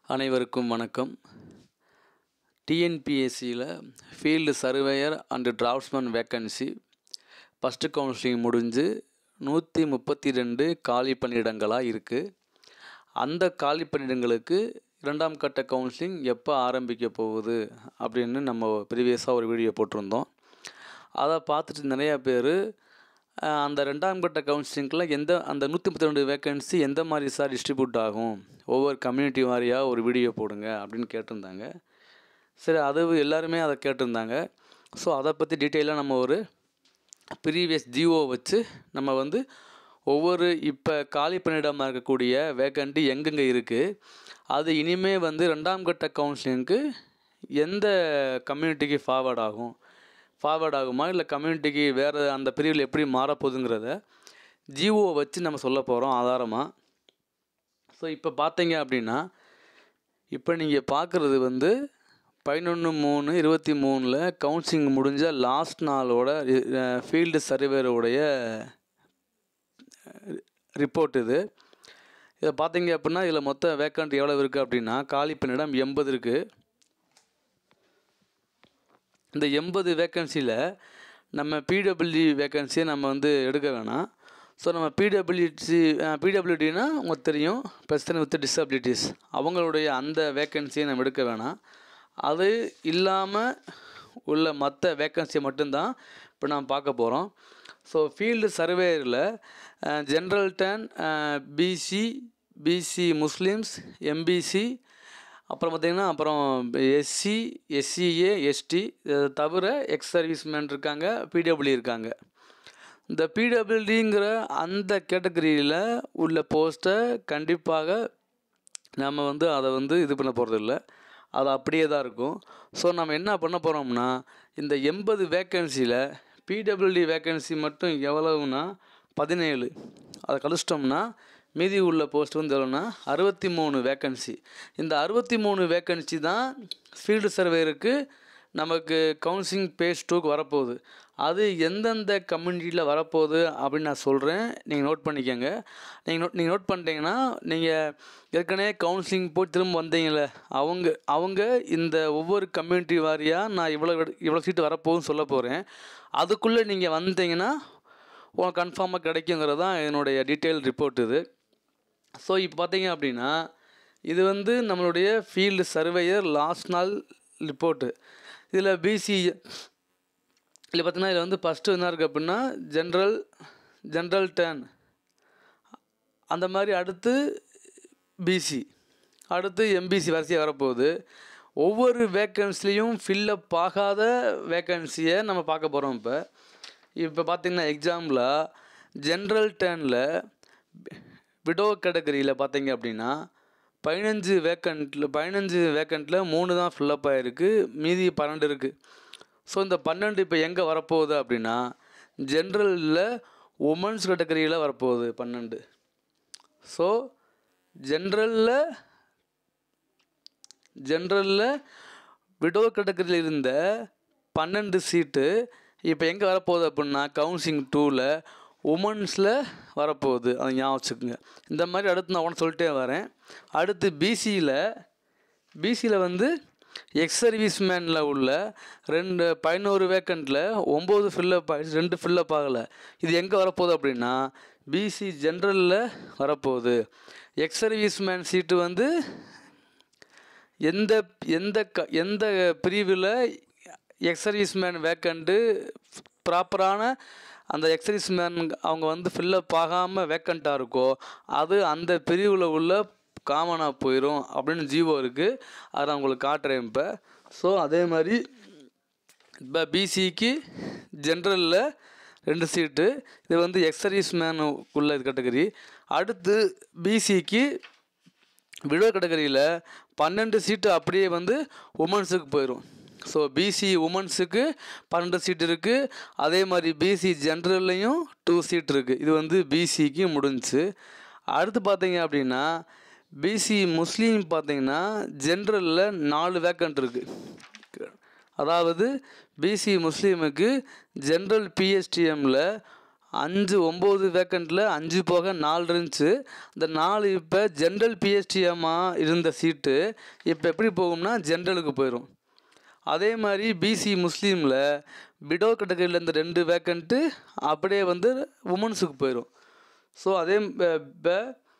அனைவருக்கும் வணக்கம் டிஎன்பிஎஸ்சியில் field surveyor and draftsman vacancy first counselling முடிஞ்சு நூற்றி முப்பத்தி ரெண்டு காலி பணியிடங்களாக இருக்குது அந்த காலி பணியிடங்களுக்கு இரண்டாம் கட்ட கவுன்சிலிங் எப்போ ஆரம்பிக்க போகுது அப்படின்னு நம்ம ப்ரீவியஸாக ஒரு வீடியோ போட்டிருந்தோம் அதை பார்த்துட்டு நிறையா பேர் அந்த ரெண்டாம் கட்ட கவுன்சிலிங்கில் எந்த அந்த நூற்றி முப்பத்தி ரெண்டு வேக்கன்சி எந்த மாதிரி சார் டிஸ்ட்ரிபியூட் ஆகும் ஒவ்வொரு கம்யூனிட்டி வாரியாக ஒரு வீடியோ போடுங்க அப்படின்னு கேட்டிருந்தாங்க சரி அது எல்லாருமே அதை கேட்டிருந்தாங்க ஸோ அதை பற்றி டீட்டெயிலாக நம்ம ஒரு ப்ரீவியஸ் ஜிஓ வச்சு நம்ம வந்து ஒவ்வொரு இப்போ காலி பணியிடமாக இருக்கக்கூடிய வேக்கண்டி எங்கெங்கே இருக்குது அது இனிமே வந்து ரெண்டாம் கட்ட கவுன்சிலிங்க்கு எந்த கம்யூனிட்டிக்கு ஃபார்வர்ட் ஆகும் ஃபார்வர்ட் ஆகுமா இல்லை கம்யூனிட்டிக்கு வேறு அந்த பிரிவில் எப்படி மாறப்போகுதுங்கிறத ஜிஓ வச்சு நம்ம சொல்ல போகிறோம் ஆதாரமாக ஸோ இப்போ பார்த்தீங்க அப்படின்னா இப்போ நீங்கள் பார்க்குறது வந்து பதினொன்று மூணு இருபத்தி மூணில் கவுன்சிலிங் முடிஞ்ச லாஸ்ட் நாளோட ஃபீல்டு சர்வேரோடைய ரிப்போர்ட் இது இதை பார்த்தீங்க அப்படின்னா இதில் மொத்த வேக்கண்ட் எவ்வளோ இருக்குது அப்படின்னா காலி பணியிடம் எண்பது இருக்குது இந்த எண்பது வேக்கன்சியில் நம்ம பிடபிள்யூ வேக்கன்சியை நம்ம வந்து எடுக்க வேணாம் ஸோ நம்ம பிடபிள்யூசி பிடபிள்யூடினா உங்களுக்கு தெரியும் பர்சன் வித் டிசபிலிட்டிஸ் அவங்களுடைய அந்த வேக்கன்சியை நம்ம எடுக்க வேணாம் அது இல்லாமல் உள்ள மற்ற வேக்கன்சியை மட்டும்தான் இப்போ நாம் பார்க்க போகிறோம் ஸோ ஃபீல்டு சர்வேயரில் ஜென்ரல் டேன் பிசி பிசி முஸ்லீம்ஸ் எம்பிசி அப்புறம் பார்த்திங்கன்னா அப்புறம் எஸ்சி எஸ்சிஏ எஸ்டி இதை தவிர எக்ஸ் சர்வீஸ்மேன் இருக்காங்க பிடபிள்யூ இருக்காங்க இந்த பிடபிள்யூடிங்கிற அந்த கேட்டகரியில் உள்ள போஸ்ட்டை கண்டிப்பாக நம்ம வந்து அதை வந்து இது பண்ண போகிறதில்ல அது அப்படியே தான் இருக்கும் ஸோ நம்ம என்ன பண்ண போகிறோம்னா இந்த எண்பது வேக்கன்சியில் பிடபிள்யூடி வேக்கன்சி மட்டும் எவ்வளவுனா பதினேழு அதை கழிச்சிட்டோம்னா மீதி உள்ள போஸ்ட் வந்து எவ்வளோன்னா அறுபத்தி மூணு வேக்கன்சி இந்த அறுபத்தி மூணு வேக்கன்சி தான் ஃபீல்டு சர்வேருக்கு நமக்கு கவுன்சிலிங் பேஸ் டூக்கு வரப்போகுது அது எந்தெந்த கம்யூனிட்டியில் வரப்போகுது அப்படின்னு நான் சொல்கிறேன் நீங்கள் நோட் பண்ணிக்கோங்க நீங்கள் நோட் நீங்கள் நோட் பண்ணிட்டீங்கன்னா நீங்கள் ஏற்கனவே கவுன்சிலிங் போய் திரும்ப வந்தீங்களே அவங்க அவங்க இந்த ஒவ்வொரு கம்யூனிட்டி வாரியாக நான் இவ்வளோ இவ்வளோ சீட்டு வரப்போகுதுன்னு சொல்ல போகிறேன் அதுக்குள்ளே நீங்கள் வந்தீங்கன்னா உங்களுக்கு கன்ஃபார்மாக கிடைக்குங்கிறது தான் என்னுடைய டீட்டெயில் ரிப்போர்ட் இது ஸோ இப்போ பார்த்தீங்க அப்படின்னா இது வந்து நம்மளுடைய ஃபீல்டு சர்வேயர் லாஸ்ட் நாள் ரிப்போர்ட்டு இதில் பிசி இதில் பார்த்தீங்கன்னா இதில் வந்து ஃபஸ்ட்டு என்ன இருக்குது அப்படின்னா ஜென்ரல் ஜென்ரல் டேன் அந்த மாதிரி அடுத்து பிசி அடுத்து எம்பிசி வரிசையாக வரப்போகுது ஒவ்வொரு வேக்கன்சிலையும் ஃபில்லப் ஆகாத வேக்கன்சியை நம்ம பார்க்க போகிறோம் இப்போ இப்போ பார்த்திங்கன்னா எக்ஸாம்பிள் ஜென்ரல் டேனில் விடோ கேட்டகரியில் பார்த்தீங்க அப்படின்னா பதினஞ்சு வேக்கண்ட்டில் பதினஞ்சு வேக்கண்ட்டில் மூணு தான் ஃபில்லப் ஆகிருக்கு மீதி பன்னெண்டு இருக்குது ஸோ இந்த பன்னெண்டு இப்போ எங்கே வரப்போகுது அப்படின்னா ஜென்ரலில் உமன்ஸ் கேட்டகரியில் வரப்போகுது பன்னெண்டு ஸோ ஜென்ரலில் ஜென்ரலில் விடோ கேட்டகரியில் இருந்த பன்னெண்டு சீட்டு இப்போ எங்கே வரப்போகுது அப்படின்னா கவுன்சிலிங் டூவில் உமன்ஸில் வரப்போகுது அதை ஞாபகம் வச்சுக்கோங்க இந்த மாதிரி அடுத்து நான் ஒன்று சொல்லிட்டே வரேன் அடுத்து பிசியில் பிசியில் வந்து எக்ஸ் சர்வீஸ் மேனில் உள்ள ரெண்டு பதினோரு வேக்கண்ட்டில் ஒம்பது ஃபில்லப் ஆகிடுச்சு ரெண்டு ஃபில்லப் ஆகலை இது எங்கே வரப்போகுது அப்படின்னா பிசி ஜென்ரலில் வரப்போகுது எக்ஸ் சர்வீஸ் மேன் சீட்டு வந்து எந்த எந்த க எந்த பிரிவில் எக்ஸ் சர்வீஸ் மேன் வேக்கண்ட்டு ப்ராப்பரான அந்த எக்ஸசைஸ் மேன் அவங்க வந்து ஃபில்லப் ஆகாமல் வேக்கண்ட்டாக இருக்கோ அது அந்த பிரிவில் உள்ள காமனாக போயிடும் அப்படின்னு ஜீவோ இருக்குது அதை நான் உங்களுக்கு காட்டுறேன் இப்போ ஸோ அதே மாதிரி இப்போ பிசிக்கு ஜென்ரலில் ரெண்டு சீட்டு இது வந்து எக்ஸர்வீஸ் மேன் உள்ள இது கேட்டகரி அடுத்து பிசிக்கு விடோ கேட்டகரியில் பன்னெண்டு சீட்டு அப்படியே வந்து உமன்ஸுக்கு போயிடும் ஸோ பிசி உமன்ஸுக்கு பன்னெண்டு சீட் இருக்குது அதே மாதிரி பிசி ஜென்ரல்லையும் டூ சீட் இருக்குது இது வந்து பிசிக்கு முடிஞ்சுச்சு அடுத்து பார்த்தீங்க அப்படின்னா பிசி முஸ்லீம் பார்த்தீங்கன்னா ஜென்ரலில் நாலு வேக்கண்ட் இருக்குது அதாவது பிசி முஸ்லீமுக்கு ஜென்ரல் பிஎஸ்டிஎம்மில் அஞ்சு ஒம்பது வேக்கண்ட்டில் அஞ்சு போக நாலு இருந்துச்சு இந்த நாலு இப்போ ஜென்ரல் பிஎஸ்டிஎம்மாக இருந்த சீட்டு இப்போ எப்படி போகும்னா ஜென்ரலுக்கு போயிடும் அதே மாதிரி பிசி முஸ்லீமில் பிடோ கேட்டகரியில் இந்த ரெண்டு வேக்கண்ட்டு அப்படியே வந்து உமன்ஸுக்கு போயிடும் ஸோ அதே இப்போ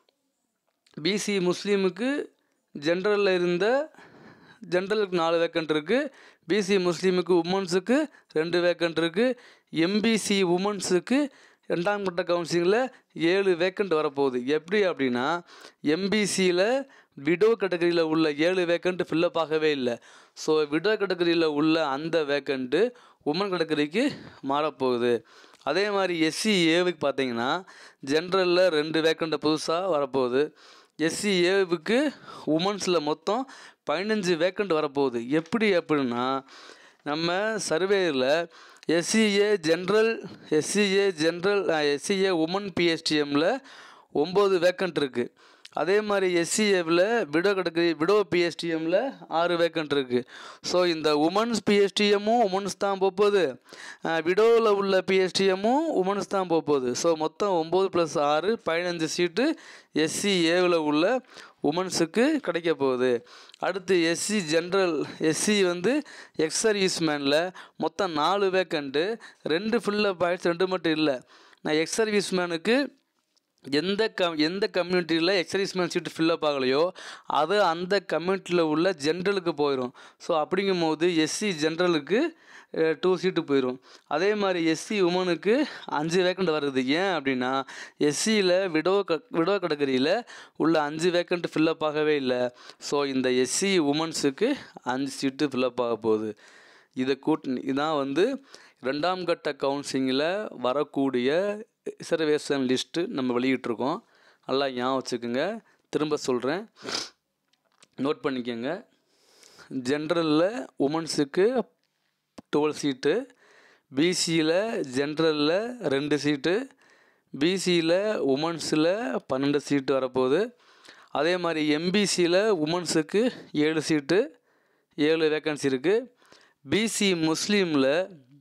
பிசி முஸ்லீமுக்கு ஜென்ரலில் இருந்த ஜென்ரலுக்கு நாலு வேக்கண்ட் இருக்குது பிசி முஸ்லீமுக்கு உமன்ஸுக்கு ரெண்டு வேக்கண்ட் இருக்குது எம்பிசி உமன்ஸுக்கு ரெண்டாம் கட்ட கவுன்சிலிங்கில் ஏழு வேக்கண்ட் வரப்போகுது எப்படி அப்படின்னா எம்பிசியில் விடோ கேட்டகரியில் உள்ள ஏழு வேக்கண்ட் ஃபில்லப் ஆகவே இல்லை ஸோ விடோ கேட்டகரியில் உள்ள அந்த வேக்கண்ட்டு உமன் கேட்டகரிக்கு மாறப்போகுது அதே மாதிரி எஸ்சி ஏவுக்கு பார்த்தீங்கன்னா ஜென்ரலில் ரெண்டு வேக்கண்ட்டை புதுசாக வரப்போகுது எஸ்சி ஏவுக்கு உமன்ஸில் மொத்தம் பதினஞ்சு வேக்கண்ட் வரப்போகுது எப்படி அப்படின்னா நம்ம சர்வேயில் SCA general SCA general SCA women பிஎஸ்டிஎம்மில் ஒம்பது வேக்கண்ட் இருக்குது அதே மாதிரி எஸ்சிஏவில் விடோ கேட்டகரி விடோ பிஎஸ்டிஎம்மில் ஆறு வேக்கண்ட் இருக்குது ஸோ இந்த உமன்ஸ் பிஎஸ்டிஎம்மும் உமன்ஸ் தான் போகுது விடோவில் உள்ள பிஎஸ்டிஎம்மும் உமன்ஸ் தான் போகுது ஸோ மொத்தம் ஒம்பது ப்ளஸ் ஆறு பதினஞ்சு சீட்டு எஸ்சி ஏவில் உள்ள உமன்ஸுக்கு கிடைக்க போகுது அடுத்து எஸ்சி ஜென்ரல் எஸ்சி வந்து எக்ஸ் சர்வீஸ்மேனில் மொத்தம் நாலு வேக்கண்ட்டு ரெண்டு ஃபில்லப் ஆயிடுச்சு ரெண்டு மட்டும் இல்லை நான் எக்ஸ் சர்வீஸ்மேனுக்கு எந்த கம் எந்த கம்யூனிட்டியில் எக்ஸர்வீஸ்மேன் சீட்டு ஃபில்லப் ஆகலையோ அது அந்த கம்யூனிட்டியில் உள்ள ஜென்ரலுக்கு போயிடும் ஸோ அப்படிங்கும்போது எஸ்சி ஜென்ரலுக்கு டூ சீட்டு போயிடும் அதே மாதிரி எஸ்சி உமனுக்கு அஞ்சு வேக்கண்ட் வருது ஏன் அப்படின்னா எஸ்சியில் விடோ க விடோ கேட்டகரியில் உள்ள அஞ்சு வேக்கண்ட் ஃபில்லப் ஆகவே இல்லை ஸோ இந்த எஸ்சி உமன்ஸுக்கு அஞ்சு சீட்டு ஃபில்லப் ஆக போகுது இதை கூட்டி இதான் வந்து ரெண்டாம் கட்ட கவுன்சிலிங்கில் வரக்கூடிய ரிசர்வேஷன் லிஸ்ட்டு நம்ம வெளியிட்ருக்கோம் நல்லா ஞாபகம் வச்சுக்கோங்க திரும்ப சொல்கிறேன் நோட் பண்ணிக்கோங்க ஜென்ரலில் உமன்ஸுக்கு டுவெல் சீட்டு பிசியில் ஜென்ரலில் ரெண்டு சீட்டு பிசியில் உமன்ஸில் பன்னெண்டு சீட்டு வரப்போகுது அதே மாதிரி எம்பிசியில் உமன்ஸுக்கு ஏழு சீட்டு ஏழு வேக்கன்சி இருக்குது பிசி முஸ்லீமில்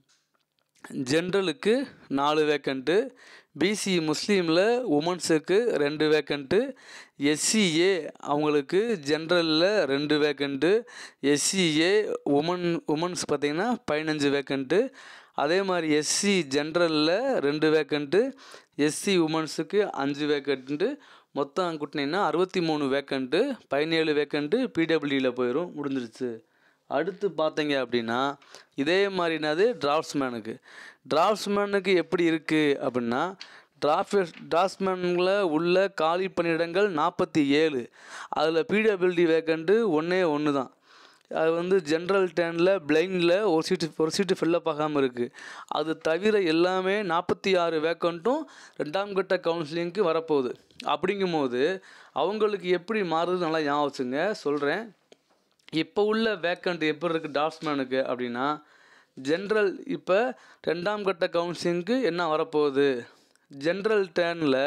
ஜென்ரலுக்கு நாலு வேக்கண்ட்டு பிசி முஸ்லீமில் உமன்ஸுக்கு ரெண்டு வேக்கண்ட்டு எஸ்சிஏ அவங்களுக்கு ஜென்ரலில் ரெண்டு வேக்கண்ட்டு எஸ்சிஏ உமன் உமன்ஸ் பார்த்திங்கன்னா பதினஞ்சு வேக்கண்ட்டு அதே மாதிரி எஸ்சி ஜென்ரலில் ரெண்டு வேக்கண்ட்டு எஸ்சி உமன்ஸுக்கு அஞ்சு வேக்கண்ட்டு மொத்தம் கூட்டினீங்கன்னா அறுபத்தி மூணு வேக்கண்ட்டு பதினேழு வேக்கண்ட்டு பிடபிள்யூவில் போயிடும் முடிஞ்சிருச்சு அடுத்து பார்த்தீங்க அப்படின்னா இதே மாதிரினது டிராஃப்ட்ஸ்மேனுக்கு டிராஃப்ட்ஸ்மேனுக்கு எப்படி இருக்குது அப்படின்னா டிராஃப்ட் டிராஃப்ட்ஸ்மேனில் உள்ள காலி பணியிடங்கள் நாற்பத்தி ஏழு அதில் பிடபிள்யூடி வேக்கண்ட்டு ஒன்றே ஒன்று தான் அது வந்து ஜென்ரல் டேனில் பிளைண்டில் ஒரு சீட்டு ஒரு சீட்டு ஃபில்லப் ஆகாமல் இருக்குது அது தவிர எல்லாமே நாற்பத்தி ஆறு வேக்கண்ட்டும் ரெண்டாம் கட்ட கவுன்சிலிங்க்கு வரப்போகுது அப்படிங்கும்போது அவங்களுக்கு எப்படி மாறுது நல்லா ஞாபகம் வச்சுங்க சொல்கிறேன் இப்போ உள்ள வேக்கண்ட் எப்படி இருக்குது டாட்ஸ்மேனுக்கு அப்படின்னா ஜென்ரல் இப்போ ரெண்டாம் கட்ட கவுன்சிலிங்க்கு என்ன வரப்போகுது ஜென்ரல் டேனில்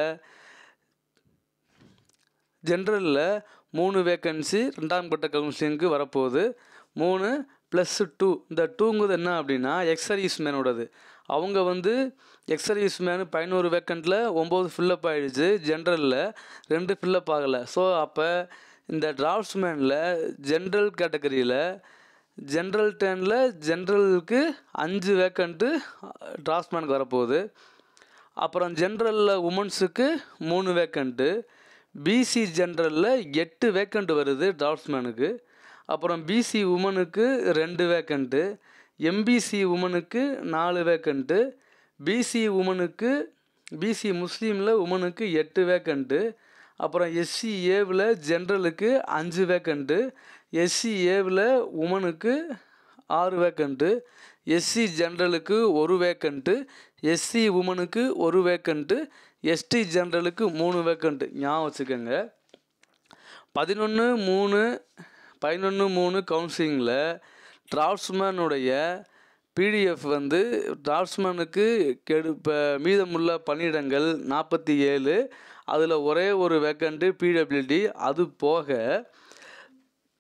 ஜென்ரலில் மூணு வேக்கன்சி ரெண்டாம் கட்ட கவுன்சிலிங்க்கு வரப்போகுது மூணு ப்ளஸ் டூ இந்த டூங்கிறது என்ன அப்படின்னா எக்ஸர்வீஸ் மேனோடது அவங்க வந்து எக்ஸர்வீஸ் மேனு பதினோரு வேக்கண்ட்டில் ஒம்பது ஃபில்லப் ஆகிடுச்சு ஜென்ரலில் ரெண்டு ஃபில்லப் ஆகலை ஸோ அப்போ இந்த டிராஃப்ட்ஸ்மேனில் ஜென்ரல் கேட்டகரியில் ஜென்ரல் டெனில் ஜென்ரலுக்கு அஞ்சு வேக்கண்ட்டு டிராஃப்ட்ஸ்மேனுக்கு வரப்போகுது அப்புறம் ஜென்ரலில் உமன்ஸுக்கு மூணு வேக்கண்ட்டு பிசி ஜென்ரலில் எட்டு வேக்கண்ட் வருது டிராஃப்ட்ஸ்மேனுக்கு அப்புறம் பிசி உமனுக்கு ரெண்டு வேக்கண்ட்டு எம்பிசி உமனுக்கு நாலு வேக்கண்ட்டு பிசி உமனுக்கு பிசி முஸ்லீமில் உமனுக்கு எட்டு வேக்கண்ட்டு அப்புறம் எஸ்சி ஏவில் ஜென்ரலுக்கு அஞ்சு வேக்கண்ட்டு எஸ்சி ஏவில் உமனுக்கு ஆறு வேக்கண்ட்டு எஸ்சி ஜென்ரலுக்கு ஒரு வேக்கண்ட்டு எஸ்சி உமனுக்கு ஒரு வேக்கண்ட்டு எஸ்டி ஜென்ரலுக்கு மூணு வேக்கண்ட்டு ஞாபகம் வச்சுக்கோங்க பதினொன்று மூணு பதினொன்று மூணு கவுன்சிலிங்கில் டிராஃப்ட்ஸ்மேனுடைய பிடிஎஃப் வந்து டிராஃப்ட்ஸ்மேனுக்கு கெடு இப்போ மீதமுள்ள பணியிடங்கள் நாற்பத்தி ஏழு அதில் ஒரே ஒரு வேக்கண்ட்டு பிடபிள்யூடி அது போக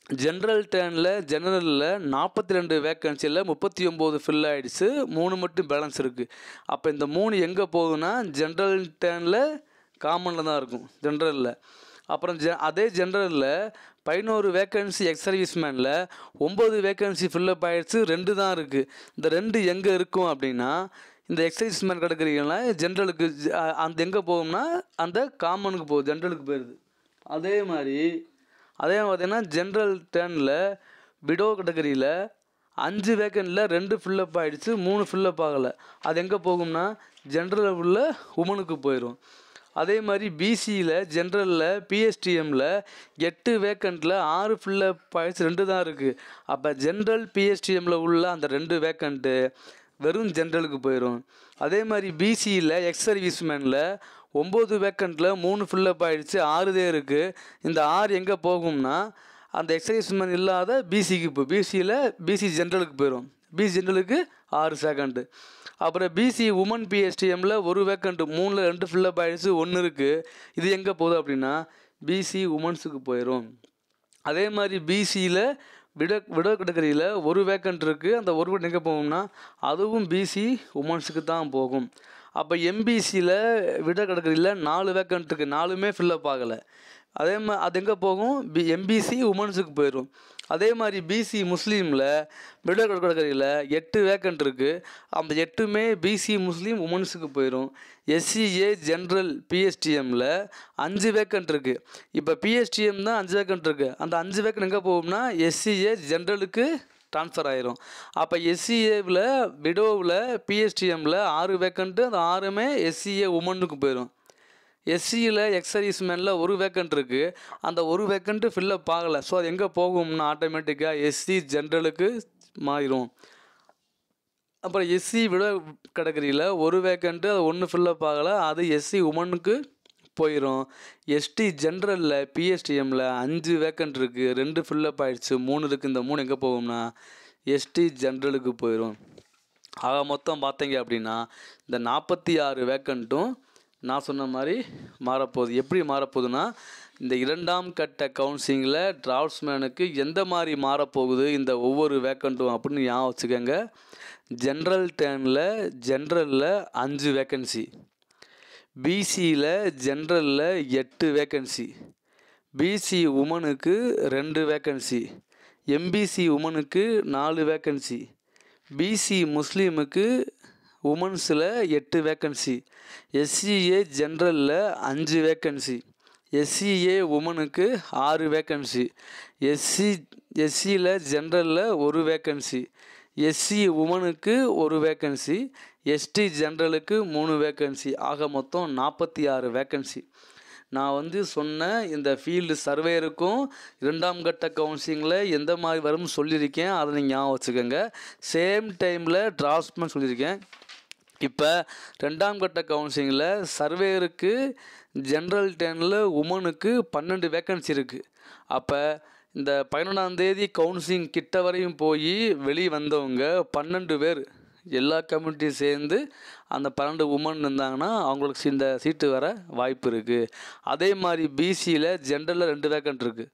ஜென்ரல் டேர்னில் ஜெனரலில் நாற்பத்தி ரெண்டு வேக்கன்சியில் முப்பத்தி ஒம்பது ஃபில் ஆகிடுச்சு மூணு மட்டும் பேலன்ஸ் இருக்குது அப்போ இந்த மூணு எங்கே போகுதுன்னா ஜென்ரல் டேர்னில் காமனில் தான் இருக்கும் ஜென்ரலில் அப்புறம் ஜெ அதே ஜென்ரலில் பதினோரு வேக்கன்சி எக்ஸ் சர்வீஸ்மேனில் ஒம்பது வேக்கன்சி ஃபில்லப் ஆகிடுச்சு ரெண்டு தான் இருக்குது இந்த ரெண்டு எங்கே இருக்கும் அப்படின்னா இந்த எக்ஸைஸ்மேன் கிடக்குறீங்களா ஜென்ரலுக்கு ஜ- அ- அந்த எங்கே போகும்னா அந்த காமனுக்கு போகுது ஜென்ரலுக்கு போயிடுது அதே மாதிரி அதே மாதிரி பார்த்தீங்கன்னா ஜென்ரல் டேர்னில் விடோ கேட்டகரியில் அஞ்சு வேக்கனில் ரெண்டு ஃபில்லப் ஆகிடுச்சு மூணு ஃபில்லப் ஆகலை அது எங்கே போகும்னா ஜென்ரலில் உள்ள உமனுக்கு போயிடும் அதே மாதிரி பிசியில் ஜென்ரலில் பிஎஸ்டிஎம்மில் எட்டு வேக்கண்ட்டில் ஆறு ஃபில்லப் ஆகிடுச்சு ரெண்டு தான் இருக்குது அப்போ ஜென்ரல் பிஎஸ்டிஎம்மில் உள்ள அந்த ரெண்டு வேக்கண்ட்டு வெறும் ஜென்ரலுக்கு போயிடும் அதே மாதிரி பிசியில் எக்ஸ் சர்வீஸ்மேனில் ஒம்பது வேக்கண்ட்டில் மூணு ஃபில்லப் ஆகிடுச்சு ஆறு தான் இருக்குது இந்த ஆறு எங்கே போகும்னா அந்த எக்ஸர்வீஸ்மேன் இல்லாத பிசிக்கு இப்போ பிசியில் பிசி ஜென்ரலுக்கு போயிடும் பிசி ஜென்ரலுக்கு ஆறு செகண்டு அப்புறம் பிசி உமன் பிஎஸ்டிஎம்மில் ஒரு வேக்கண்ட் மூணில் ரெண்டு ஃபில்லப் ஆகிடுச்சு ஒன்று இருக்குது இது எங்கே போகுது அப்படின்னா பிசி உமன்ஸுக்கு போயிடும் அதே மாதிரி பிசியில் விட விட கேட்டகரியில் ஒரு வேக்கண்ட் இருக்குது அந்த ஒரு வேக்கண்ட் எங்கே போகும்னா அதுவும் பிசி உமன்ஸுக்கு தான் போகும் அப்போ எம்பிசியில் விட கேட்டகரியில் நாலு வேக்கண்ட் இருக்குது நாலுமே ஃபில்லப் ஆகலை அதே மாதிரி அது எங்கே போகும் பி எம்பிசி உமன்ஸுக்கு போயிடும் அதே மாதிரி பிசி முஸ்லீமில் விட கேட்டகரியில் எட்டு வேக்கண்ட் இருக்குது அந்த எட்டுமே பிசி முஸ்லீம் உமன்ஸுக்கு போயிடும் எஸ்சிஏ ஜென்ரல் பிஎஸ்டிஎம்மில் அஞ்சு வேக்கண்ட் இருக்குது இப்போ பிஎஸ்டிஎம் தான் அஞ்சு வேக்கண்ட் இருக்குது அந்த அஞ்சு வேக்கண்ட் எங்கே போகும்னா எஸ்சிஏ ஜென்ரலுக்கு ட்ரான்ஸ்ஃபர் ஆயிரும் அப்போ எஸ்சிஏவில் விடோவில் பிஎஸ்டிஎம்மில் ஆறு வேக்கண்ட்டு அந்த ஆறுமே எஸ்சிஏ உமனுக்கு போயிடும் எஸ்சியில் எக்ஸர்வீஸ்மேனில் ஒரு வேக்கண்ட் இருக்குது அந்த ஒரு வேக்கண்ட்டு ஃபில்லப் ஆகலை ஸோ அது எங்கே போகும்னா ஆட்டோமேட்டிக்காக எஸ்சி ஜென்ரலுக்கு மாறிடும் அப்புறம் எஸ்சி விட கேட்டகரியில் ஒரு வேக்கண்ட்டு அது ஒன்று ஃபில்லப் ஆகலை அது எஸ்சி உமனுக்கு போயிடும் எஸ்டி ஜென்ரலில் பிஎஸ்டிஎம்மில் அஞ்சு வேக்கண்ட் இருக்குது ரெண்டு ஃபில்லப் ஆயிடுச்சு மூணு இருக்குது இந்த மூணு எங்கே போகும்னா எஸ்டி ஜென்ரலுக்கு போயிடும் ஆக மொத்தம் பார்த்தீங்க அப்படின்னா இந்த நாற்பத்தி ஆறு வேக்கண்ட்டும் நான் சொன்ன மாதிரி மாறப்போகுது எப்படி மாறப்போகுதுன்னா இந்த இரண்டாம் கட்ட கவுன்சிலிங்கில் டிராஃப்ட்ஸ்மேனுக்கு எந்த மாதிரி மாறப்போகுது இந்த ஒவ்வொரு வேக்கண்ட்டும் அப்படின்னு ஞாபகம் வச்சுக்கோங்க ஜென்ரல் டேர்னில் ஜென்ரலில் அஞ்சு வேக்கன்சி பிசியில் ஜென்ரலில் எட்டு வேக்கன்சி பிசி உமனுக்கு ரெண்டு வேக்கன்சி எம்பிசி உமனுக்கு நாலு வேக்கன்சி பிசி முஸ்லீமுக்கு உமன்ஸில் எட்டு வேக்கன்சி எஸ்சிஏ ஜென்ரலில் அஞ்சு வேக்கன்சி எஸ்சிஏ உமனுக்கு ஆறு வேக்கன்சி எஸ்சி எஸ்சியில் ஜென்ரலில் ஒரு வேக்கன்சி எஸ்சி உமனுக்கு ஒரு வேக்கன்சி எஸ்டி ஜென்ரலுக்கு மூணு வேக்கன்சி ஆக மொத்தம் நாற்பத்தி ஆறு வேக்கன்சி நான் வந்து சொன்ன இந்த ஃபீல்டு சர்வேருக்கும் இரண்டாம் கட்ட கவுன்சிலிங்கில் எந்த மாதிரி வரும்னு சொல்லியிருக்கேன் அதை நீங்கள் ஞாபகம் வச்சுக்கோங்க சேம் டைமில் டிராஃப்ட்ஸ்மேன் சொல்லியிருக்கேன் இப்போ ரெண்டாம் கட்ட கவுன்சிலிங்கில் சர்வேருக்கு ஜென்ரல் டெனில் உமனுக்கு பன்னெண்டு வேக்கன்சி இருக்குது அப்போ இந்த பதினொன்றாம் தேதி கவுன்சிலிங் கிட்ட வரையும் போய் வெளியே வந்தவங்க பன்னெண்டு பேர் எல்லா கம்யூனிட்டியும் சேர்ந்து அந்த பன்னெண்டு உமன் இருந்தாங்கன்னா அவங்களுக்கு இந்த சீட்டு வர வாய்ப்பு இருக்குது அதே மாதிரி பிசியில் ஜென்ரலில் ரெண்டு வேக்கண்ட் இருக்குது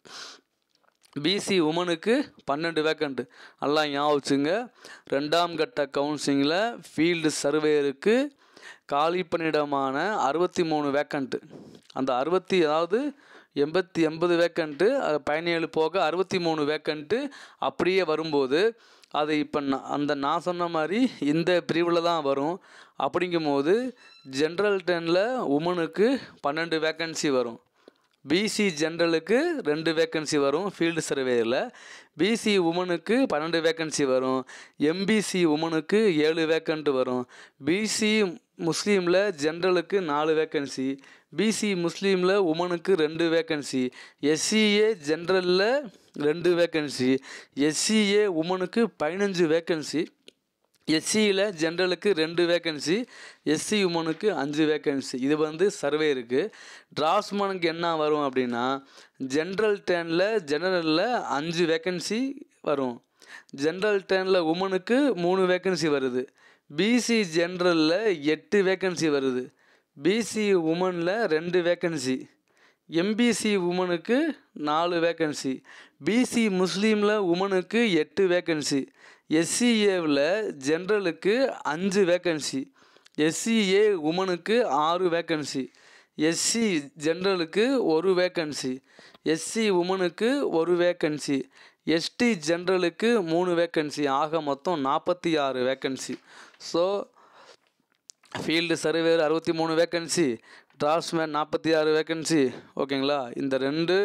பிசி உமனுக்கு பன்னெண்டு வேக்கண்ட்டு நல்லா ஞாபகம் வச்சுங்க ரெண்டாம் கட்ட கவுன்சிலிங்கில் ஃபீல்டு சர்வேருக்கு காலி பணியிடமான அறுபத்தி மூணு வேக்கண்ட்டு அந்த அறுபத்தி அதாவது எண்பத்தி எண்பது வேக்கண்ட்டு அது பதினேழு போக அறுபத்தி மூணு வேக்கண்ட்டு அப்படியே வரும்போது அது இப்போ நான் அந்த நான் சொன்ன மாதிரி இந்த பிரிவில் தான் வரும் அப்படிங்கும்போது ஜென்ரல் டெனில் உமனுக்கு பன்னெண்டு வேக்கன்சி வரும் பிசி ஜென்ரலுக்கு ரெண்டு வேக்கன்சி வரும் ஃபீல்டு சர்வேயில் பிசி உமனுக்கு பன்னெண்டு வேக்கன்சி வரும் எம்பிசி உமனுக்கு ஏழு வேக்கண்ட் வரும் பிசி முஸ்லீமில் ஜென்ரலுக்கு நாலு வேக்கன்சி பிசி முஸ்லீமில் உமனுக்கு ரெண்டு வேக்கன்சி எஸ்சிஏ ஜென்ரலில் ரெண்டு வேக்கன்சி எஸ்சிஏ உமனுக்கு பதினஞ்சு வேக்கன்சி எஸ்சியில் ஜென்ரலுக்கு ரெண்டு வேக்கன்சி எஸ்சி உமனுக்கு அஞ்சு வேக்கன்சி இது வந்து சர்வே இருக்குது டிராஃப்ட்ஸ்மேனுக்கு என்ன வரும் அப்படின்னா ஜென்ரல் டேனில் ஜெனரலில் அஞ்சு வேக்கன்சி வரும் ஜென்ரல் டேனில் உமனுக்கு மூணு வேக்கன்சி வருது பிசி ஜென்ரலில் எட்டு வேக்கன்சி வருது பிசி உமனில் ரெண்டு வேக்கன்சி எம்பிசி உமனுக்கு நாலு வேக்கன்சி பிசி முஸ்லீமில் உமனுக்கு எட்டு வேக்கன்சி எஸ்சிஏவில் ஜென்ரலுக்கு அஞ்சு வேக்கன்சி எஸ்சிஏ உமனுக்கு ஆறு வேக்கன்சி எஸ்சி ஜென்ரலுக்கு ஒரு வேக்கன்சி எஸ்சி உமனுக்கு ஒரு வேக்கன்சி எஸ்டி ஜென்ரலுக்கு மூணு வேக்கன்சி ஆக மொத்தம் நாற்பத்தி ஆறு வேக்கன்சி ஸோ ஃபீல்டு சர்வேர் அறுபத்தி மூணு வேக்கன்சி டிராஃப்ட்ஸ்மேன் நாற்பத்தி ஆறு வேக்கன்சி ஓகேங்களா இந்த ரெண்டு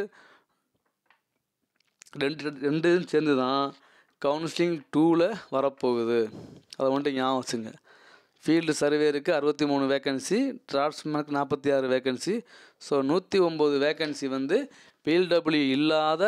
ரெண்டு ரெண்டு சேர்ந்து தான் கவுன்சிலிங் டூவில் வரப்போகுது அதை மட்டும் ஞாபகம் வச்சுங்க ஃபீல்டு சர்வேருக்கு அறுபத்தி மூணு வேக்கன்சி டிராஃப்ட்ஸ்மேனுக்கு நாற்பத்தி ஆறு வேக்கன்சி ஸோ நூற்றி ஒம்பது வேக்கன்சி வந்து பிஎல்டபிள்யூ இல்லாத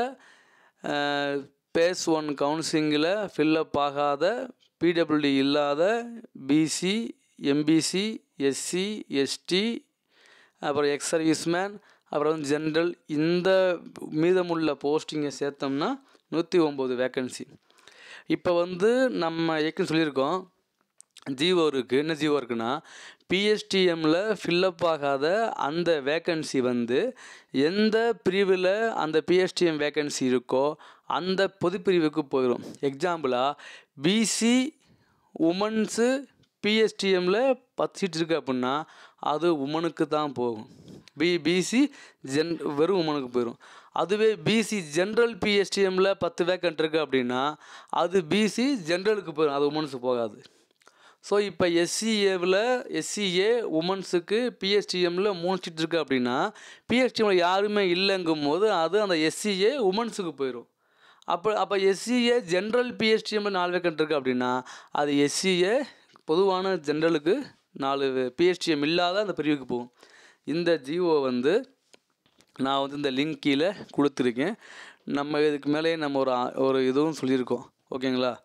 பேஸ் ஒன் கவுன்சிலிங்கில் ஃபில்லப் ஆகாத பிடபிள்யூடி இல்லாத பிசி எம்பிசி எஸ்சி எஸ்டி அப்புறம் எக்ஸ் சர்வீஸ்மேன் அப்புறம் வந்து ஜென்ரல் இந்த மீதமுள்ள போஸ்டிங்கை சேர்த்தோம்னா நூற்றி ஒம்பது வேக்கன்சி இப்போ வந்து நம்ம ஏற்கனவே சொல்லியிருக்கோம் ஜிஓ இருக்குது என்ன ஜிஓ இருக்குன்னா பிஎஸ்டிஎம்மில் ஃபில்லப் ஆகாத அந்த வேக்கன்சி வந்து எந்த பிரிவில் அந்த பிஎஸ்டிஎம் வேக்கன்சி இருக்கோ அந்த பொதுப்பிரிவுக்கு போயிடும் எக்ஸாம்பிளாக பிசி உமன்ஸு பிஎஸ்டிஎம்மில் பத்து சீட் இருக்குது அப்படின்னா அது உமனுக்கு தான் போகும் பி பிசி ஜென் வெறும் உமனுக்கு போயிடும் அதுவே பிசி ஜென்ரல் பிஎஸ்டிஎம்மில் பத்து வேக்கன்ட் இருக்குது அப்படின்னா அது பிசி ஜென்ரலுக்கு போயிடும் அது உமன்ஸுக்கு போகாது ஸோ இப்போ எஸ்சிஏவில் எஸ்சிஏ உமன்ஸுக்கு பிஎஸ்டிஎம்மில் மூணு சீட் இருக்குது அப்படின்னா பிஎஸ்டிஎம்மில் யாருமே இல்லைங்கும் போது அது அந்த எஸ்சிஏ உமன்ஸுக்கு போயிடும் அப்போ அப்போ எஸ்சிஏ ஜென்ரல் பிஎஸ்டிஎம்மில் நாலு வேக்கன்ட் இருக்குது அப்படின்னா அது எஸ்சிஏ பொதுவான ஜென்ரலுக்கு நாலு பிஎஸ்டிஎம் இல்லாத அந்த பிரிவுக்கு போகும் இந்த ஜிஓ வந்து நான் வந்து இந்த லிங்க் கீழே கொடுத்துருக்கேன் நம்ம இதுக்கு மேலேயே நம்ம ஒரு ஆ- ஒரு இதுவும் சொல்லியிருக்கோம் ஓகேங்களா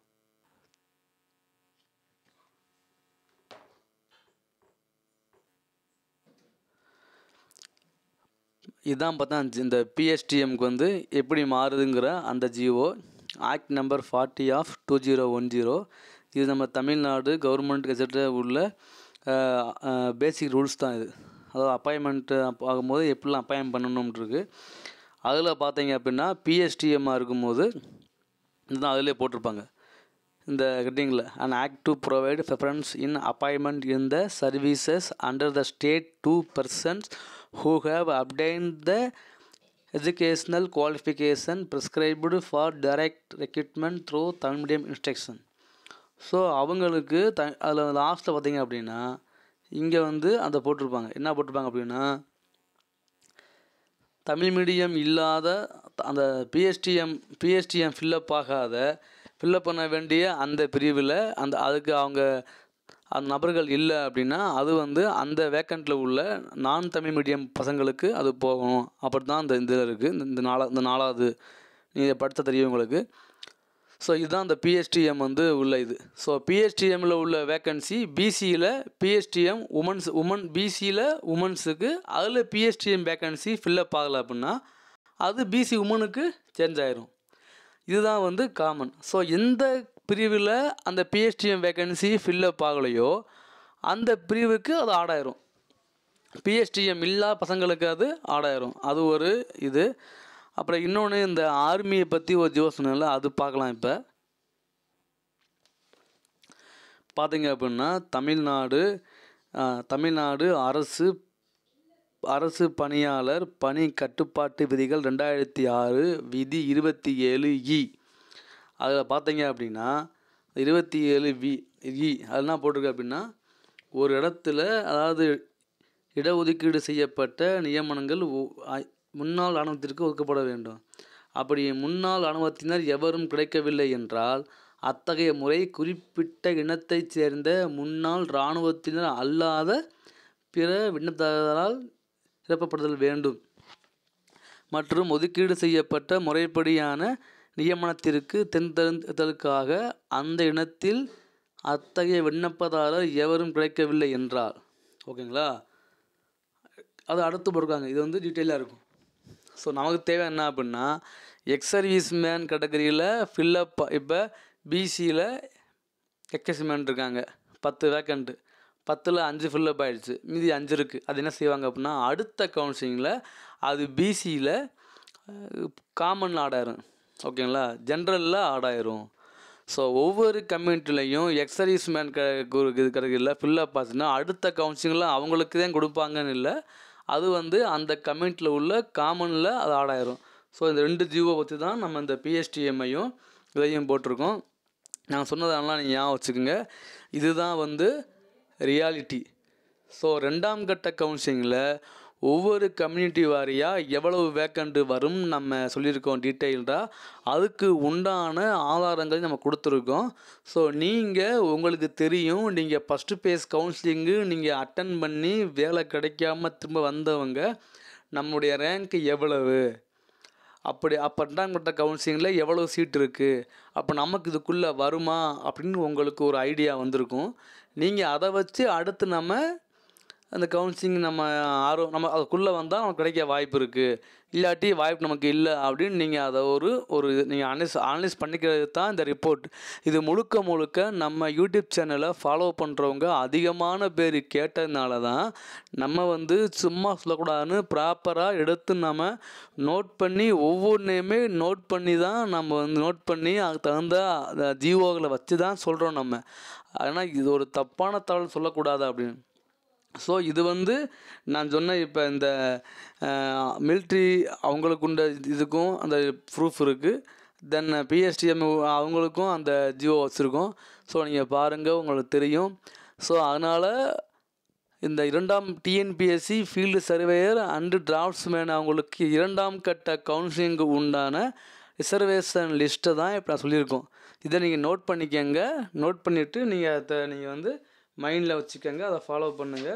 இதான் பார்த்தா இந்த பிஎஸ்டிஎம்க்கு வந்து எப்படி மாறுதுங்கிற அந்த GO act number forty of two zero one zero இது நம்ம தமிழ்நாடு கவர்மெண்ட் கெசட்டில் உள்ள பேசிக் ரூல்ஸ் தான் இது அதாவது அப்பாயின்மெண்ட்டு ஆகும்போது எப்படிலாம் அப்பாயின் பண்ணணும்ன்றிருக்கு அதில் பார்த்தீங்க அப்படின்னா பிஎஸ்டிஎம்மாக இருக்கும்போது இதுதான் அதிலே போட்டிருப்பாங்க இந்த ஹெட்டிங்கில் and act to provide preference in appointment in the services under the state to persons who have obtained the educational qualification prescribed for direct recruitment through Tamil medium instruction so அவங்களுக்கு த அதில் லாஸ்ட்டில் பார்த்தீங்க அப்படின்னா இங்கே வந்து அந்த போட்டிருப்பாங்க என்ன போட்டிருப்பாங்க அப்படின்னா தமிழ் மீடியம் இல்லாத அந்த பிஎஸ்டிஎம் பிஎஸ்டிஎம் ஃபில்லப் ஆகாத ஃபில்லப் பண்ண வேண்டிய அந்த பிரிவில் அந்த அதுக்கு அவங்க அந்த நபர்கள் இல்லை அப்படின்னா அது வந்து அந்த வேக்கண்ட்டில் உள்ள நான் தமிழ் மீடியம் பசங்களுக்கு அது போகணும் அப்படி தான் இந்த இதில் இருக்குது இந்த இந்த நாலா இந்த நாலாவது நீங்கள் படித்த தெரியும் உங்களுக்கு ஸோ இதுதான் இந்த பிஎஸ்டிஎம் வந்து உள்ள இது ஸோ பிஎஸ்டிஎம்மில் உள்ள வேக்கன்சி பிசியில் பிஎஸ்டிஎம் உமன்ஸ் உமன் பிசியில் உமன்ஸுக்கு அதில் பிஎஸ்டிஎம் வேக்கன்சி ஃபில்லப் ஆகலை அப்படின்னா அது பிசி உமனுக்கு சேஞ்ச் ஆயிரும் இதுதான் வந்து காமன் ஸோ எந்த பிரிவில் அந்த பிஎஸ்டிஎம் வேக்கன்சி ஃபில்லப் ஆகலையோ அந்த பிரிவுக்கு அது ஆடாயிரும் பிஎஸ்டிஎம் இல்லா பசங்களுக்கு அது ஆடாயிரும் அது ஒரு இது அப்புறம் இன்னொன்று இந்த ஆர்மியை பற்றி ஒரு ஜோ சொன்னேன்ல அது பார்க்கலாம் இப்போ பார்த்தீங்க அப்படின்னா தமிழ்நாடு ஆ, தமிழ்நாடு அரசு அரசு பணியாளர் பணி கட்டுப்பாட்டு விதிகள் ரெண்டாயிரத்தி ஆறு விதி இருபத்தி ஏழு இ அதில் பார்த்தீங்க அப்படின்னா இருபத்தி ஏழு வி இ அது என்ன போட்டிருக்கு அப்படின்னா ஒரு இடத்துல அதாவது இடஒதுக்கீடு செய்யப்பட்ட நியமனங்கள் ஒ- ஆ- முன்னாள் இராணுவத்திற்கு ஒதுக்கப்பட வேண்டும் அப்படி முன்னாள் இராணுவத்தினர் எவரும் கிடைக்கவில்லை என்றால் அத்தகைய முறை குறிப்பிட்ட இனத்தைச் சேர்ந்த முன்னாள் இராணுவத்தினர் அல்லாத பிற விண்ணப்பதாரரால் நிரப்பப்படுதல் வேண்டும் மற்றும் ஒதுக்கீடு செய்யப்பட்ட முறைப்படியான நியமனத்திற்கு தென்தெடுத்தலுக்காக அந்த இனத்தில் அத்தகைய விண்ணப்பதாரர் எவரும் கிடைக்கவில்லை என்றால் ஓகேங்களா அது அடுத்து போட்டிருக்காங்க இது வந்து டீட்டெயிலாக இருக்கும் ஸோ நமக்கு தேவை என்ன அப்படின்னா எக்ஸ் சர்வீஸ் மேன் கேட்டகரியில் ஃபில்லப் இப்போ பிசியில் எக்ஸஸ் மேன் இருக்காங்க பத்து வேக்கண்ட்டு பத்தில் அஞ்சு ஃபில்லப் ஆயிடுச்சு மீதி அஞ்சு இருக்குது அது என்ன செய்வாங்க அப்படின்னா அடுத்த கவுன்சிலிங்கில் அது பிசியில் காமன் ஆடாயிரும் ஓகேங்களா ஜென்ரலில் ஆடாயிரும் ஸோ ஒவ்வொரு கம்யூனிட்டிலையும் எக்ஸர்வீஸ் மேன் க இது கிடைக்கல ஃபில்லப் ஆச்சுன்னா அடுத்த கவுன்சிலிங்கில் அவங்களுக்கு தான் கொடுப்பாங்கன்னு இல்லை அது வந்து அந்த கம்யூனிட்டியில் உள்ள காமனில் அது ஆடாயிரும் ஸோ இந்த ரெண்டு ஜியோ வச்சு தான் நம்ம இந்த பிஎஸ்டிஎம்ஐயும் இதையும் போட்டிருக்கோம் நான் சொன்னதெல்லாம் நீங்கள் ஞாபகம் வச்சுக்கோங்க இதுதான் வந்து ரியாலிட்டி ஸோ ரெண்டாம் கட்ட கவுன்சிலிங்கில் ஒவ்வொரு கம்யூனிட்டி வாரியாக எவ்வளவு வேக்கண்ட்டு வரும் நம்ம சொல்லியிருக்கோம் டீட்டெயில்டாக அதுக்கு உண்டான ஆதாரங்களை நம்ம கொடுத்துருக்கோம் ஸோ நீங்கள் உங்களுக்கு தெரியும் நீங்கள் ஃபஸ்ட்டு பேஸ் கவுன்சிலிங்கு நீங்கள் அட்டன் பண்ணி வேலை கிடைக்காம திரும்ப வந்தவங்க நம்முடைய ரேங்க் எவ்வளவு அப்படி அப்போ ரெண்டாம் கட்ட கவுன்சிலிங்கில் எவ்வளோ சீட் இருக்குது அப்போ நமக்கு இதுக்குள்ளே வருமா அப்படின்னு உங்களுக்கு ஒரு ஐடியா வந்திருக்கும் நீங்கள் அதை வச்சு அடுத்து நம்ம அந்த கவுன்சிலிங் நம்ம ஆர்வம் நம்ம அதுக்குள்ளே வந்தால் நமக்கு கிடைக்க வாய்ப்பு இருக்குது இல்லாட்டி வாய்ப்பு நமக்கு இல்லை அப்படின்னு நீங்கள் அதை ஒரு ஒரு நீங்கள் அனலைஸ் அனலைஸ் பண்ணிக்கிறது தான் இந்த ரிப்போர்ட் இது முழுக்க முழுக்க நம்ம யூடியூப் சேனலை ஃபாலோ பண்ணுறவங்க அதிகமான பேர் கேட்டதுனால தான் நம்ம வந்து சும்மா சொல்லக்கூடாதுன்னு ப்ராப்பராக எடுத்து நம்ம நோட் பண்ணி ஒவ்வொன்றையுமே நோட் பண்ணி தான் நம்ம வந்து நோட் பண்ணி அதுக்கு தகுந்த ஜிஓகளை வச்சு தான் சொல்கிறோம் நம்ம ஆனால் இது ஒரு தப்பான தகவல் சொல்லக்கூடாது அப்படின்னு ஸோ இது வந்து நான் சொன்ன இப்போ இந்த மிலிட்ரி அவங்களுக்கு உண்ட இதுக்கும் அந்த ப்ரூஃப் இருக்குது தென் பிஎஸ்டிஎம் அவங்களுக்கும் அந்த ஜியோ வச்சுருக்கோம் ஸோ நீங்கள் பாருங்கள் உங்களுக்கு தெரியும் ஸோ அதனால் இந்த இரண்டாம் TNPSC field surveyor and draftsman அவங்களுக்கு இரண்டாம் கட்ட கவுன்சிலிங்கு உண்டான ரிசர்வேஷன் லிஸ்ட்டை தான் இப்போ நான் சொல்லியிருக்கோம் இதை நீங்கள் நோட் பண்ணிக்கங்க நோட் பண்ணிவிட்டு நீங்கள் அதை நீங்கள் வந்து மைண்டில் வச்சுக்கோங்க அதை ஃபாலோ பண்ணுங்கள்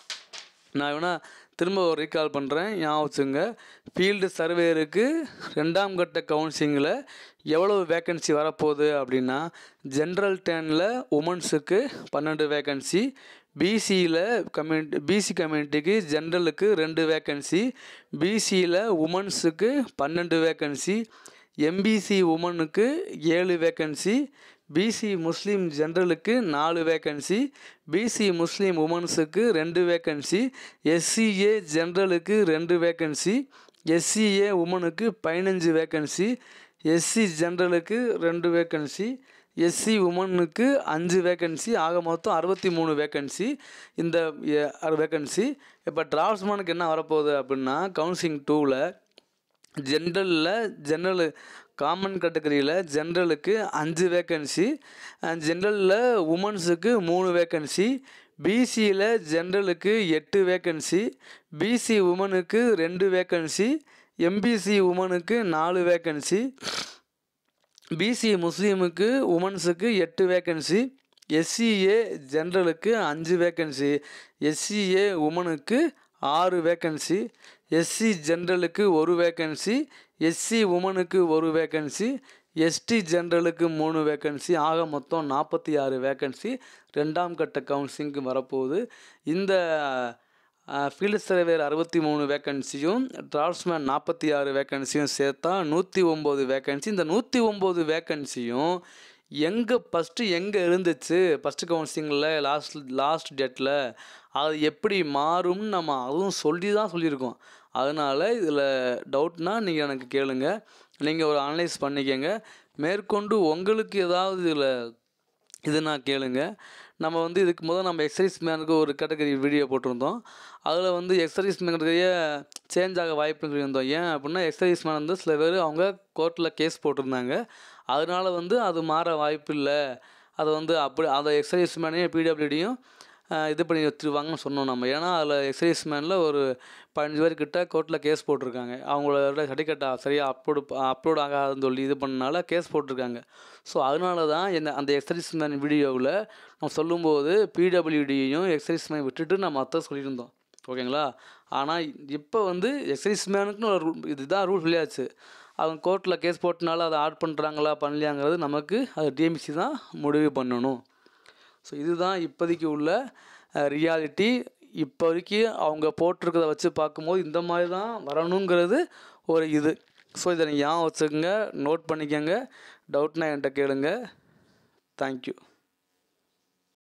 நான் வேணால் திரும்ப ஒரு ரீகால் பண்ணுறேன் ஞாபகம் வச்சுங்க ஃபீல்டு சர்வேருக்கு ரெண்டாம் கட்ட கவுன்சிலிங்கில் எவ்வளோ வேக்கன்சி வரப்போகுது அப்படின்னா ஜென்ரல் டெனில் உமன்ஸுக்கு பன்னெண்டு வேக்கன்சி பிசியில் கம்யூனிட்டி பிசி கம்யூனிட்டிக்கு ஜென்ரலுக்கு ரெண்டு வேக்கன்சி பிசியில் உமன்ஸுக்கு பன்னெண்டு வேக்கன்சி எம்பிசி உமனுக்கு ஏழு வேக்கன்சி பிசி முஸ்லீம் ஜென்ரலுக்கு நாலு வேக்கன்சி பிசி முஸ்லீம் உமன்ஸுக்கு ரெண்டு வேக்கன்சி எஸ்சிஏ ஜென்ரலுக்கு ரெண்டு வேக்கன்சி எஸ்சிஏ உமனுக்கு பதினஞ்சு வேக்கன்சி எஸ்சி ஜென்ரலுக்கு ரெண்டு வேக்கன்சி எஸ்சி உமனுக்கு அஞ்சு வேக்கன்சி ஆக மொத்தம் அறுபத்தி மூணு வேக்கன்சி இந்த வேக்கன்சி இப்போ டிராஃப்ட்ஸ்மேனுக்கு என்ன வரப்போகுது அப்படின்னா கவுன்சிலிங் டூவில் ஜென்ரலில் ஜென்ரல் காமன் கேட்டகரியில் ஜென்ரலுக்கு அஞ்சு வேக்கன்சி ஜென்ரலில் உமன்ஸுக்கு மூணு வேக்கன்சி பிசியில் ஜென்ரலுக்கு எட்டு வேக்கன்சி பிசி உமனுக்கு ரெண்டு வேக்கன்சி எம்பிசி உமனுக்கு நாலு வேக்கன்சி பிசி முஸ்லீமுக்கு உமன்ஸுக்கு எட்டு வேக்கன்சி எஸ்சிஏ ஜென்ரலுக்கு அஞ்சு வேக்கன்சி எஸ்சிஏ உமனுக்கு ஆறு வேக்கன்சி எஸ்சி ஜென்ரலுக்கு ஒரு வேக்கன்சி எஸ்சி உமனுக்கு ஒரு வேக்கன்சி எஸ்டி ஜென்ரலுக்கு மூணு வேக்கன்சி ஆக மொத்தம் நாற்பத்தி ஆறு வேக்கன்சி ரெண்டாம் கட்ட கவுன்சிலிங்க்கு வரப்போகுது இந்த ஃபீல்டு சர்வேர் அறுபத்தி மூணு வேக்கன்சியும் டிராஃப்ட்ஸ்மேன் நாற்பத்தி ஆறு வேக்கன்சியும் சேர்த்தா நூற்றி ஒம்பது வேக்கன்சி இந்த நூற்றி ஒம்பது வேக்கன்சியும் எங்கே ஃபஸ்ட்டு எங்கே இருந்துச்சு ஃபஸ்ட்டு கவுன்சிலிங்கில் லாஸ்ட் லாஸ்ட் டேட்டில் அது எப்படி மாறும்னு நம்ம அதுவும் சொல்லி தான் சொல்லியிருக்கோம் அதனால் இதில் டவுட்னா நீங்கள் எனக்கு கேளுங்க நீங்கள் ஒரு அனலைஸ் பண்ணிக்கங்க மேற்கொண்டு உங்களுக்கு ஏதாவது இதில் இதுனா கேளுங்க நம்ம வந்து இதுக்கு முதல் நம்ம எக்ஸசைஸ் மேனுக்கு ஒரு கேட்டகரி வீடியோ போட்டிருந்தோம் அதில் வந்து எக்ஸசைஸ் மேனுடைய சேஞ்ச் ஆக வாய்ப்புன்னு சொல்லியிருந்தோம் ஏன் அப்படின்னா எக்ஸசைஸ் மேன் வந்து சில பேர் அவங்க கோர்ட்டில் கேஸ் போட்டிருந்தாங்க அதனால வந்து அது மாற வாய்ப்பு இல்லை அது வந்து அப்படி அந்த எக்ஸசைஸ் மேனையும் பிடபிள்யூடியும் இது பண்ணி வச்சுருவாங்கன்னு சொன்னோம் நம்ம ஏன்னா அதில் எக்ஸசைஸ் மேனில் ஒரு பதினஞ்சு பேர்கிட்ட கோர்ட்டில் கேஸ் போட்டிருக்காங்க அவங்களோட சர்டிஃபிகேட் சரியாக அப்லோடு அப்லோட் ஆகாதுன்னு சொல்லி இது பண்ணனால கேஸ் போட்டிருக்காங்க ஸோ அதனால தான் இந்த அந்த எக்ஸசைஸ் மேன் வீடியோவில் நம்ம சொல்லும்போது பிடபிள்யூடியையும் எக்ஸசைஸ் மேன் விட்டுட்டு நம்ம மற்ற சொல்லியிருந்தோம் ஓகேங்களா ஆனால் இப்போ வந்து எக்ஸசைஸ் மேனுக்குன்னு ஒரு ரூல் இதுதான் ரூல் சொல்லியாச்சு அவங்க கோர்ட்டில் கேஸ் போட்டனால அதை ஆட் பண்ணுறாங்களா பண்ணலையாங்கிறது நமக்கு அது டிஎம்சி தான் முடிவு பண்ணணும் ஸோ இதுதான் இப்போதைக்கு உள்ள ரியாலிட்டி இப்போ வரைக்கும் அவங்க போட்டிருக்கிறத வச்சு பார்க்கும்போது இந்த மாதிரி தான் வரணுங்கிறது ஒரு இது ஸோ இதை நீங்கள் ஞாபகம் வச்சுக்கோங்க நோட் பண்ணிக்கோங்க டவுட்னா என்கிட்ட கேளுங்க தேங்க்யூ